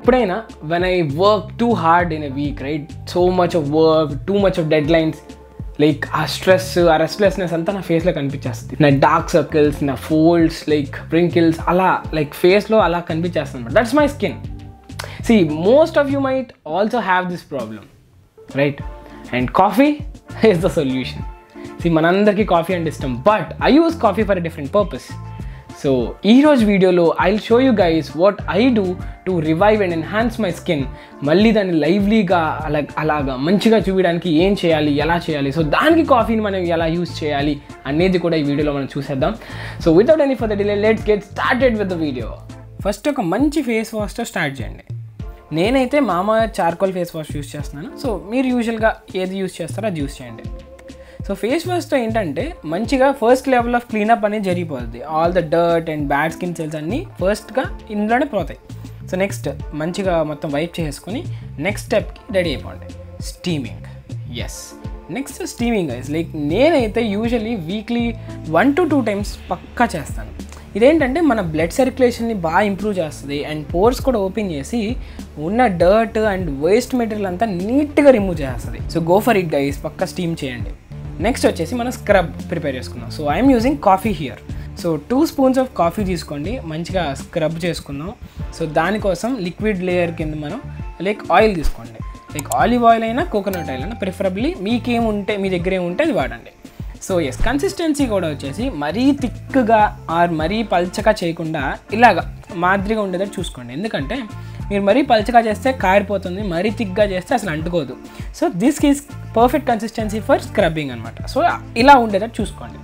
ఎప్పుడైనా when I work too hard in a week right so much of work too much of deadlines like uh stress uh restlessness అంతా నా ఫేస్లో కనిపించేస్తుంది నా dark circles నా folds like wrinkles అలా like ఫేస్లో అలా కనిపించేస్తుంది అనమాట that's my skin see most of you might also have this problem right and coffee is the solution see మనందరికీ కాఫీ అంటే ఇష్టం but I use coffee for a different purpose so ఈరోజు వీడియోలో I will show you guys what I do to revive and enhance my skin మళ్ళీ దాన్ని లైవ్లీగా అలా అలాగా మంచిగా చూపించడానికి ఏం చేయాలి ఎలా చేయాలి సో దానికి కాఫీని మనం ఎలా యూస్ చేయాలి అనేది కూడా ఈ వీడియోలో మనం చూసేద్దాం so without any for the delay let's get started with the video first ఒక మంచి ఫేస్ వాష్తో స్టార్ట్ చేయండి నేనైతే మామ చార్కోల్ ఫేస్ వాష్ యూస్ చేస్తున్నాను సో మీరు యూజువల్గా ఏది యూస్ చేస్తారో అది యూస్ చేయండి సో ఫేస్ వాష్తో ఏంటంటే మంచిగా ఫస్ట్ లెవెల్ ఆఫ్ క్లీనప్ అనేది జరిగిపోతుంది all the dirt and bad skin cells అన్నీ ఫస్ట్గా ఇందులోనే పోతాయి సో నెక్స్ట్ మంచిగా మొత్తం వైప్ చేసుకొని నెక్స్ట్ స్టెప్కి రెడీ అయిపోండి steaming yes next steaming is like నేనైతే usually weekly one to two times పక్కా చేస్తాను ఇదేంటంటే మన బ్లడ్ సర్క్యులేషన్ని బాగా ఇంప్రూవ్ చేస్తుంది అండ్ పోర్స్ కూడా ఓపెన్ చేసి ఉన్న డర్ట్ అండ్ వేస్ట్ మెటీరియల్ అంతా నీట్గా రిమూవ్ చేస్తుంది so go for it guys పక్క స్టీమ్ చేయండి నెక్స్ట్ వచ్చేసి మనం స్క్రబ్ ప్రిపేర్ చేసుకుందాం so I'm using coffee here so two spoons of coffee తీసుకోండి మంచిగా స్క్రబ్ చేసుకుందాం సో దానికోసం లిక్విడ్ లేయర్ కింద మనం లైక్ ఆయిల్ తీసుకోండి లైక్ ఆలివ్ ఆయిల్ అయినా కోకోనట్ ఆయిల్ అయినా ప్రిఫరబ్లీ మీకేముంటే మీ దగ్గర ఏముంటే అది వాడండి సో ఎస్ కన్సిస్టెన్సీ కూడా వచ్చేసి మరీ థిక్గా ఆర్ మరీ పల్చగా చేయకుండా ఇలాగా మాదిరిగా ఉండేదని చూసుకోండి ఎందుకంటే మీరు మరీ పల్చగా చేస్తే కారిపోతుంది మరీ థిక్గా చేస్తే అసలు అంటుకోదు so this is perfect consistency for scrubbing అనమాట సో ఇలా ఉండేటట్టు చూసుకోండి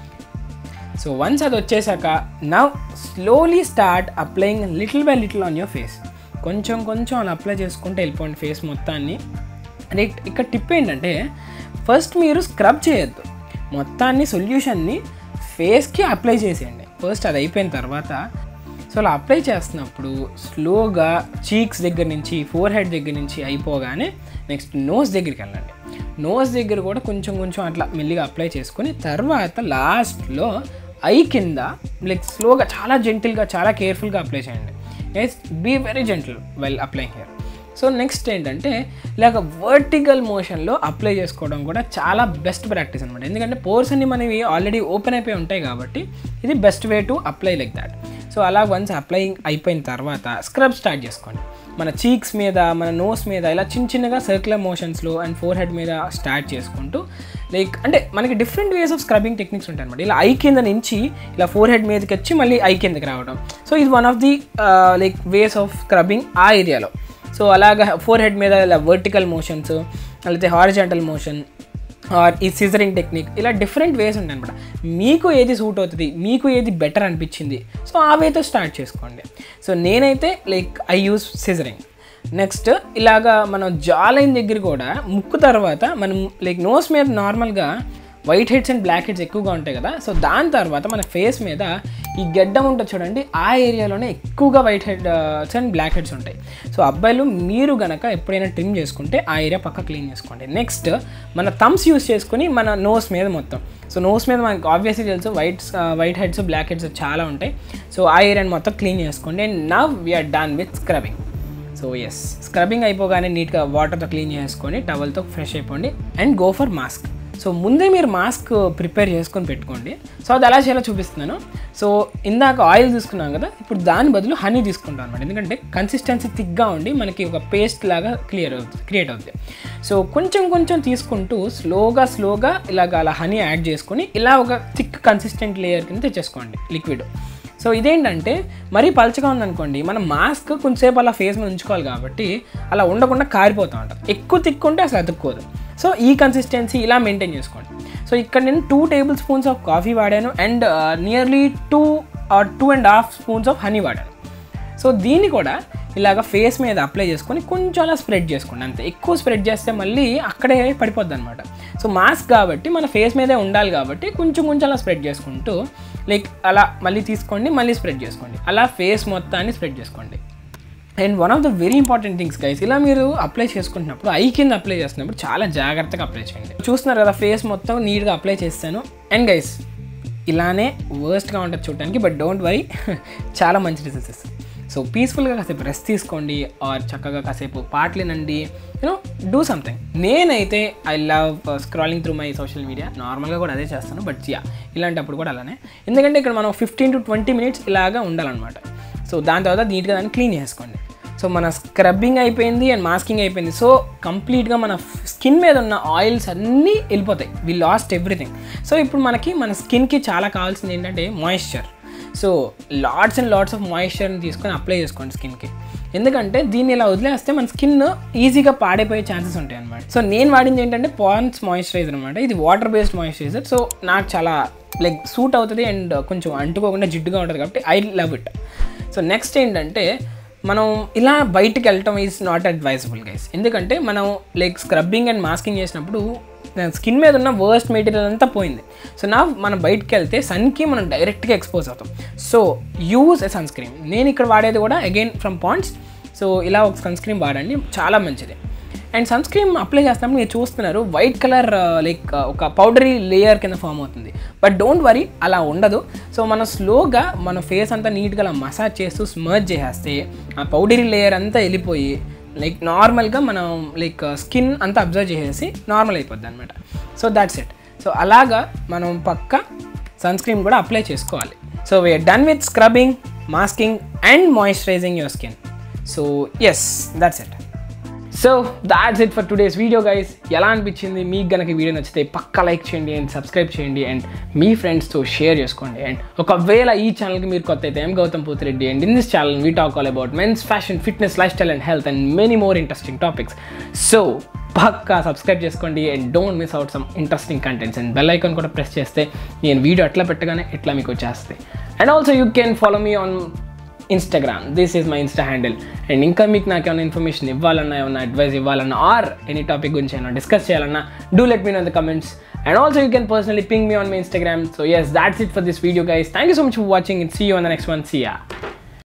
సో వన్స్ అది వచ్చేసాక now slowly start applying little by little on your face కొంచెం కొంచెం అలా అప్లై చేసుకుంటే వెళ్ళిపోండి ఫేస్ మొత్తాన్ని రైట్ ఇక్కడ టిప్ ఏంటంటే ఫస్ట్ మీరు స్క్రబ్ చేయొద్దు మొత్తాన్ని సొల్యూషన్ని ఫేస్కి అప్లై చేసేయండి ఫస్ట్ అది అయిపోయిన తర్వాత సో అలా అప్లై చేస్తున్నప్పుడు స్లోగా చీక్స్ దగ్గర నుంచి ఫోర్ హెడ్ దగ్గర నుంచి అయిపోగానే నెక్స్ట్ నోస్ దగ్గరికి వెళ్ళండి నోస్ దగ్గర కూడా కొంచెం కొంచెం అట్లా మెల్లిగా అప్లై చేసుకొని తర్వాత లాస్ట్లో ఐ కింద లైక్ స్లోగా చాలా జెంటిల్గా చాలా కేర్ఫుల్గా అప్లై చేయండి yes be very gentle well applying here so next ఏంటంటే ఇలాగ వర్టికల్ మోషన్లో అప్లై చేసుకోవడం కూడా చాలా బెస్ట్ ప్రాక్టీస్ అనమాట ఎందుకంటే పోర్స్ అన్ని మనవి ఆల్రెడీ ఓపెన్ అయిపోయి ఉంటాయి కాబట్టి ఇది best way to apply like that so అలా వన్స్ అప్లయింగ్ అయిపోయిన తర్వాత స్క్రబ్ స్టార్ట్ చేసుకోండి మన చీక్స్ మీద మన నోస్ మీద ఇలా చిన్న చిన్నగా సర్క్యులర్ మోషన్స్లో అండ్ ఫోర్ హెడ్ మీద స్టార్ట్ చేసుకుంటూ లైక్ అంటే మనకి different ways of scrubbing techniques ఉంటాయి అనమాట ఇలా ఐ కింద నుంచి ఇలా ఫోర్ హెడ్ మీదకి వచ్చి మళ్ళీ ఐ కిందకి రావడం సో ఇది one of the like ways of scrubbing uh ఏరియాలో సో అలాగా ఫోర్ హెడ్ మీద ఇలా వర్టికల్ మోషన్స్ లేకపోతే హారిజెంటల్ మోషన్ ఆర్ ఈ సిజరింగ్ టెక్నిక్ ఇలా డిఫరెంట్ వేస్ ఉంటాయి అనమాట మీకు ఏది సూట్ అవుతుంది మీకు ఏది బెటర్ అనిపించింది సో ఆ వేతో స్టార్ట్ చేసుకోండి సో నేనైతే like I use scissoring next ఇలాగా మనం జా లైన్ దగ్గర కూడా ముక్కు తర్వాత మనం లైక్ నోస్ మీద నార్మల్గా whiteheads and blackheads ఎక్కువగా ఉంటాయి కదా సో దాని తర్వాత మన ఫేస్ మీద ఈ గెడ్డం ఉంటుంది చూడండి ఆ ఏరియాలోనే ఎక్కువగా whiteheads and blackheads ఉంటాయి సో అబ్బాయిలు మీరు గనక ఎప్పుడైనా ట్రిమ్ చేసుకుంటే ఆ ఏరియా పక్క క్లీన్ చేసుకోండి నెక్స్ట్ మన థమ్స్ యూస్ చేసుకుని మన నోస్ మీద మొత్తం సో నోస్ మీద మనకి ఆబ్వియస్లీ తెలుసు white whiteheads blackheads చాలా ఉంటాయి సో ఆ ఏరియాని మొత్తం క్లీన్ చేసుకోండి and now we're done with scrubbing so yes scrubbing అయిపోగానే నీట్గా వాటర్తో క్లీన్ చేసుకొని టవల్తో ఫ్రెష్ అయిపోండి and go for mask so ముందే మీరు మాస్క్ ప్రిపేర్ చేసుకొని పెట్టుకోండి సో అది ఎలా చేయాలో చూపిస్తున్నాను సో ఇందాక ఆయిల్ తీసుకున్నాం కదా ఇప్పుడు దాని బదులు హనీ తీసుకుంటాం అనమాట ఎందుకంటే కన్సిస్టెన్సీ థిక్గా ఉండి మనకి ఒక పేస్ట్ లాగా క్లియర్ అవుతుంది క్రియేట్ అవుతుంది సో కొంచెం కొంచెం తీసుకుంటూ స్లోగా స్లోగా ఇలాగ అలా హనీ యాడ్ చేసుకొని ఇలా ఒక థిక్ కన్సిస్టెంట్ లేయర్ కింద తెచ్చేసుకోండి లిక్విడ్ సో ఇదేంటంటే మరీ పలచగా ఉందనుకోండి మనం మాస్క్ కొంచెంసేపు అలా ఫేస్ మీద ఉంచుకోవాలి కాబట్టి అలా ఉండకుండా కారిపోతూ ఉంటుంది ఎక్కువ తిక్కుంటే అసలు అతుక్కోదు సో ఈ కన్సిస్టెన్సీ ఇలా మెయింటైన్ చేసుకోండి సో ఇక్కడ నేను two tablespoons of coffee వాడాను and nearly two or two and half spoons of honey వాడాను సో దీన్ని కూడా ఇలాగ ఫేస్ మీద అప్లై చేసుకొని కొంచెం అలా స్ప్రెడ్ చేసుకోండి అంతే ఎక్కువ స్ప్రెడ్ చేస్తే మళ్ళీ అక్కడే పడిపోద్ది అనమాట సో మాస్క్ కాబట్టి మన ఫేస్ మీదే ఉండాలి కాబట్టి కొంచెం కొంచెం అలా స్ప్రెడ్ చేసుకుంటూ లైక్ అలా మళ్ళీ తీసుకోండి మళ్ళీ స్ప్రెడ్ చేసుకోండి అలా ఫేస్ మొత్తాన్ని స్ప్రెడ్ చేసుకోండి and one of the very important things guys ఇలా మీరు అప్లై చేసుకుంటున్నప్పుడు ఐ కింద అప్లై చేస్తున్నప్పుడు చాలా జాగ్రత్తగా అప్లై చేయండి చూస్తున్నారు కదా ఫేస్ మొత్తం నీట్గా అప్లై చేస్తాను అండ్ గైస్ ఇలానే వర్స్ట్గా ఉంటుంది చూడడానికి బట్ డోంట్ వరీ చాలా మంచి రిజల్ట్స్ సో పీస్ఫుల్గా కాసేపు రెస్ట్ తీసుకోండి ఆర్ చక్కగా కాసేపు పాటలు వినండి యూనో డూ సంథింగ్ నేనైతే I love scrolling through my social media నార్మల్గా కూడా అదే చేస్తాను బట్ యా ఇలాంటప్పుడు కూడా అలానే ఎందుకంటే ఇక్కడ మనం ఫిఫ్టీన్ టు ట్వంటీ మినిట్స్ ఇలాగా ఉండాలన్నమాట సో దాని తర్వాత నీట్గా దాన్ని క్లీన్ చేసుకోండి సో మన స్క్రబ్బింగ్ అయిపోయింది అండ్ మాస్కింగ్ అయిపోయింది సో కంప్లీట్గా మన స్కిన్ మీద ఉన్న ఆయిల్స్ అన్నీ వెళ్ళిపోతాయి వి లాస్ట్ ఎవ్రీథింగ్ సో ఇప్పుడు మనకి మన స్కిన్కి చాలా కావాల్సింది ఏంటంటే moisture so lots and lots of మాయిశ్చర్ని తీసుకొని అప్లై చేసుకోండి స్కిన్కి ఎందుకంటే దీన్ని ఇలా వదిలేస్తే మన స్కిన్ ఈజీగా పాడైపోయే ఛాన్సెస్ ఉంటాయి అనమాట సో నేను వాడింది ఏంటంటే పాన్స్ మాయిశ్చరైజర్ అనమాట ఇది వాటర్ బేస్డ్ మాయిశ్చరైజర్ సో నాకు చాలా లైక్ సూట్ అవుతుంది అండ్ కొంచెం అంటుకోకుండా జిడ్డుగా ఉంటుంది కాబట్టి I love it so next ఏంటంటే మనం ఇలా బయటికి వెళ్ళటం ఈజ్ నాట్ అడ్వైజబుల్ గైస్ ఎందుకంటే మనం లైక్ స్క్రబ్బింగ్ అండ్ మాస్కింగ్ చేసినప్పుడు స్కిన్ మీద ఉన్న వర్స్ట్ మెటీరియల్ అంతా పోయింది సో నా మనం బయటికి వెళ్తే సన్కి మనం డైరెక్ట్గా ఎక్స్పోజ్ అవుతాం so use a sunscreen నేను ఇక్కడ వాడేది కూడా అగైన్ ఫ్రమ్ పాయింట్స్ సో ఇలా ఒక సన్ స్క్రీన్ వాడండి చాలా మంచిది అండ్ సన్ స్క్రీన్ అప్లై చేస్తున్నప్పుడు మీరు చూస్తున్నారు వైట్ కలర్ లైక్ ఒక పౌడరీ లేయర్ కింద ఫామ్ అవుతుంది బట్ డోంట్ వరీ అలా ఉండదు సో మనం స్లోగా మన ఫేస్ అంతా నీట్గా అలా మసాజ్ చేస్తూ స్మర్జ్ చేసేస్తే ఆ పౌడరీ లేయర్ అంతా వెళ్ళిపోయి లైక్ నార్మల్గా మనం లైక్ స్కిన్ అంతా అబ్జర్వ్ చేసేసి నార్మల్ అయిపోద్ది అనమాట సో దాట్స్ ఇట్ సో అలాగా మనం పక్క సన్ స్క్రీన్ కూడా అప్లై చేసుకోవాలి so we're done with scrubbing masking and moisturising your skin so yes that's it so that's it for today's video guys ఎలా అనిపించింది మీకు గనక వీడియో నచ్చితే పక్క లైక్ చేయండి అండ్ సబ్స్క్రైబ్ చేయండి అండ్ మీ ఫ్రెండ్స్తో షేర్ చేసుకోండి అండ్ ఒకవేళ ఈ ఛానల్కి మీరు కొత్త అయితే I'm Gautham Poothireddy and in this channel we talk all about men's fashion fitness lifestyle and health and many more interesting topics so పక్కా సబ్స్క్రైబ్ చేసుకోండి and don't miss out some interesting contents and bell icon కూడా press చేస్తే నేను video అట్లా పెట్టగానే ఇట్లా మీకు వచ్చేస్తాయి and also you can follow me on Instagram this is my Insta handle and ఇంకా మీకు నాకు ఏమైనా ఇన్ఫర్మేషన్ ఇవ్వాలన్నా ఏమైనా అడ్వైస్ ఇవ్వాలన్నా ఆర్ ఎనీ టాపిక్ గురించి ఏమైనా డిస్కస్ చేయాలన్నా do let me know the comments and also you can personally ping me on my Instagram so yes that's it for this video guys thank you so much for watching it see you on the next one see yeah